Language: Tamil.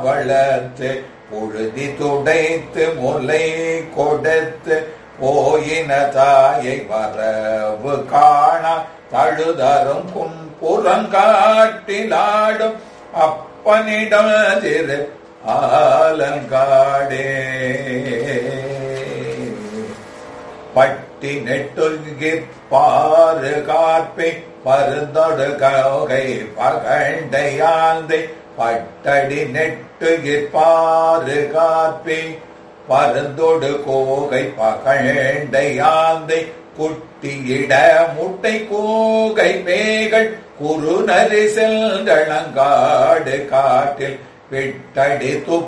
வளர்த்து புழுதி துடைத்து முலை கொடுத்து போயின தாயை வரவு காண தழுதரும் கும்புறங்காட்டிலாடும் அப்பனிடம் திரு ஆலங்காடே பட்டி நெட்டுகிற் பாரு காப்பை பருந்தொடு கௌகை பகண்டையாந்தை பட்டடி நெட்டுகிற் பாரு காப்பை பருந்தொடு கோகை பகண்டையாந்தை குட்டியிட முட்டை கோகை பேகள் குறுநரி செல்களங்காடு காட்டில் விட்டடி துப்